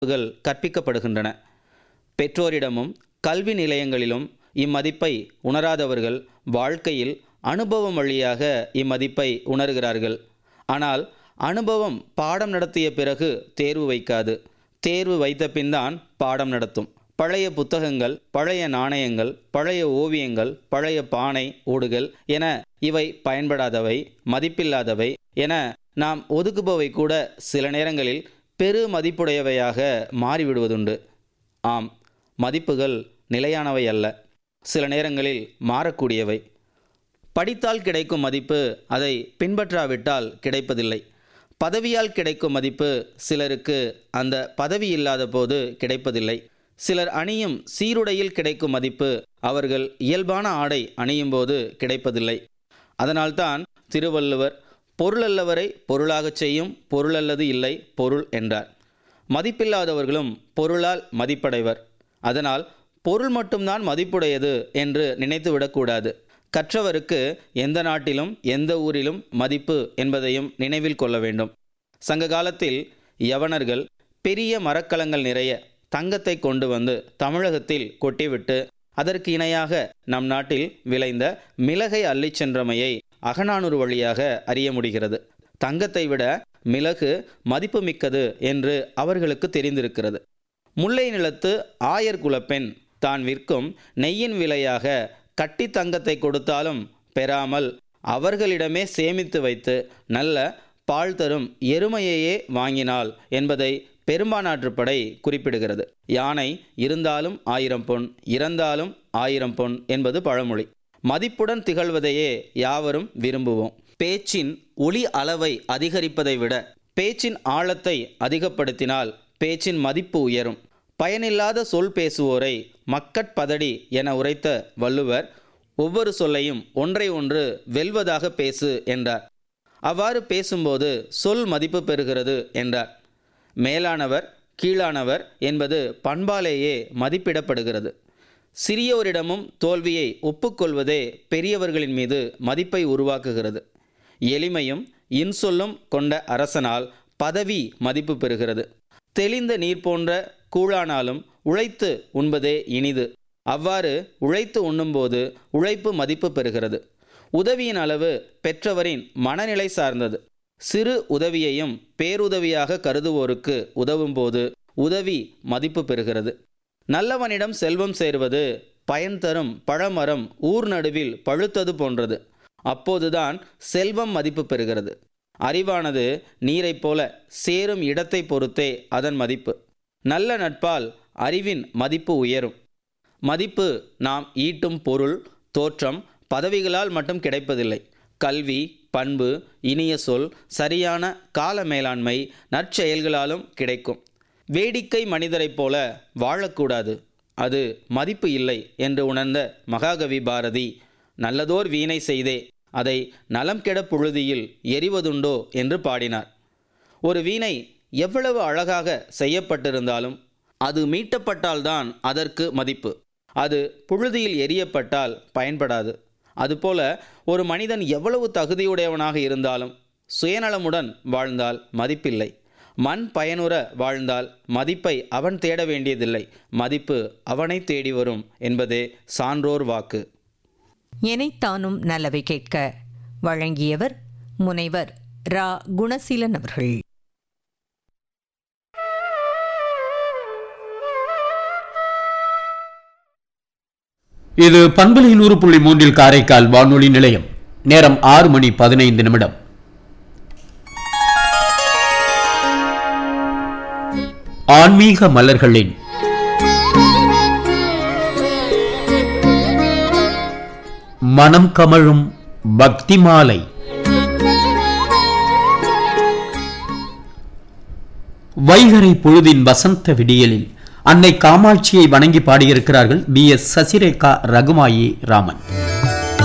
மதிப்புகள் கற்பிக்கப்படுகின்றன பெற்றோரிடமும் கல்வி நிலையங்களிலும் இம்மதிப்பை உணராதவர்கள் வாழ்க்கையில் அனுபவம் வழியாக இம்மதிப்பை உணர்கிறார்கள் ஆனால் அனுபவம் பாடம் நடத்திய பிறகு தேர்வு வைக்காது தேர்வு வைத்த பின்தான் பாடம் நடத்தும் பழைய புத்தகங்கள் பழைய நாணயங்கள் பழைய ஓவியங்கள் பழைய பானை ஓடுகள் என இவை பயன்படாதவை மதிப்பில்லாதவை என நாம் ஒதுக்குபவை கூட சில நேரங்களில் பெரு மதிப்புடையவையாக மாறிவிடுவதுண்டு ஆம் மதிப்புகள் நிலையானவை அல்ல சில நேரங்களில் மாறக்கூடியவை படித்தால் கிடைக்கும் மதிப்பு அதை பின்பற்றாவிட்டால் கிடைப்பதில்லை பதவியால் கிடைக்கும் மதிப்பு சிலருக்கு அந்த பதவி இல்லாத போது கிடைப்பதில்லை சிலர் அணியும் சீருடையில் கிடைக்கும் மதிப்பு அவர்கள் இயல்பான ஆடை அணியும் போது கிடைப்பதில்லை அதனால்தான் திருவள்ளுவர் பொருளல்லவரை பொருளாகச் செய்யும் பொருளல்லது இல்லை பொருள் என்றார் மதிப்பில்லாதவர்களும் பொருளால் மதிப்படைவர் அதனால் பொருள் மட்டும்தான் மதிப்புடையது என்று நினைத்துவிடக்கூடாது கற்றவருக்கு எந்த நாட்டிலும் எந்த ஊரிலும் மதிப்பு என்பதையும் நினைவில் கொள்ள வேண்டும் சங்க காலத்தில் யவனர்கள் பெரிய மரக்கலங்கள் நிறைய தங்கத்தை கொண்டு வந்து தமிழகத்தில் கொட்டிவிட்டு அதற்கு இணையாக நம் நாட்டில் விளைந்த மிளகை அள்ளிச் சென்றமையை அகநானூறு வழியாக அறிய முடிகிறது தங்கத்தை விட மிளகு மதிப்புமிக்கது என்று அவர்களுக்கு தெரிந்திருக்கிறது முல்லை நிலத்து ஆயர் குலப்பெண் தான் விற்கும் நெய்யின் விலையாக கட்டி தங்கத்தை கொடுத்தாலும் பெறாமல் அவர்களிடமே சேமித்து வைத்து நல்ல பால் தரும் எருமையையே வாங்கினாள் என்பதை பெரும்பானாற்றுப்படை குறிப்பிடுகிறது யானை இருந்தாலும் ஆயிரம் பொன் இறந்தாலும் ஆயிரம் பொன் என்பது பழமொழி மதிப்புடன் திகழ்வதையே யாவரும் விரும்புவோம் பேச்சின் ஒளி அளவை அதிகரிப்பதை விட பேச்சின் ஆழத்தை அதிகப்படுத்தினால் பேச்சின் மதிப்பு உயரும் பயனில்லாத சொல் பேசுவோரை மக்கட்பதடி என உரைத்த வள்ளுவர் ஒவ்வொரு சொல்லையும் ஒன்றை ஒன்று வெல்வதாக பேசு என்றார் அவ்வாறு பேசும்போது சொல் மதிப்பு பெறுகிறது என்றார் மேலானவர் கீழானவர் என்பது பண்பாலேயே மதிப்பிடப்படுகிறது சிறியோரிடமும் தோல்வியை ஒப்புக்கொள்வதே பெரியவர்களின் மீது மதிப்பை உருவாக்குகிறது எளிமையும் இன்சொல்லும் கொண்ட அரசனால் பதவி மதிப்பு பெறுகிறது தெளிந்த நீர் போன்ற கூழானாலும் உழைத்து உண்பதே இனிது அவ்வாறு உழைத்து உண்ணும்போது உழைப்பு மதிப்பு பெறுகிறது உதவியின் அளவு பெற்றவரின் மனநிலை சார்ந்தது சிறு உதவியையும் பேருதவியாக கருதுவோருக்கு உதவும்போது உதவி மதிப்பு பெறுகிறது நல்லவனிடம் செல்வம் சேர்வது பயன் தரும் பழமரம் ஊர் நடுவில் பழுத்தது போன்றது அப்போதுதான் செல்வம் மதிப்பு பெறுகிறது அறிவானது நீரைப் போல சேரும் இடத்தை பொறுத்தே அதன் மதிப்பு நல்ல நட்பால் அறிவின் மதிப்பு உயரும் மதிப்பு நாம் ஈட்டும் பொருள் தோற்றம் பதவிகளால் மட்டும் கிடைப்பதில்லை கல்வி பண்பு இனிய சொல் சரியான கால மேலாண்மை நற்செயல்களாலும் கிடைக்கும் வேடிக்கை மனிதரைப் போல வாழக்கூடாது அது மதிப்பு இல்லை என்று உணர்ந்த மகாகவி பாரதி நல்லதோர் வீணை செய்தே அதை நலம் கெட புழுதியில் எரிவதுண்டோ என்று பாடினார் ஒரு வீணை எவ்வளவு அழகாக செய்யப்பட்டிருந்தாலும் அது மீட்டப்பட்டால்தான் அதற்கு மதிப்பு அது புழுதியில் எரியப்பட்டால் பயன்படாது அதுபோல ஒரு மனிதன் எவ்வளவு தகுதியுடையவனாக இருந்தாலும் சுயநலமுடன் வாழ்ந்தால் மதிப்பில்லை மண் பயனுற வாழ்ந்தால் மதிப்பை அவன் தேட வேண்டியதில்லை மதிப்பு அவனை தேடி வரும் என்பதே சான்றோர் வாக்கு எனைத்தானும் நல்லவை கேட்க வழங்கியவர் முனைவர் ரா குணசீலன் அவர்கள் இது பண்பலை நூறு புள்ளி மூன்றில் காரைக்கால் வானொலி நிலையம் நேரம் ஆறு மணி பதினைந்து நிமிடம் ஆன்மீக மலர்களின் மனம் கமழும் பக்தி மாலை வைகரை பொழுதின் வசந்த விடியலில் அன்னை காமாட்சியை வணங்கி பாடியிருக்கிறார்கள் பி எஸ் சசிரேகா ரகுமாயி ராமன்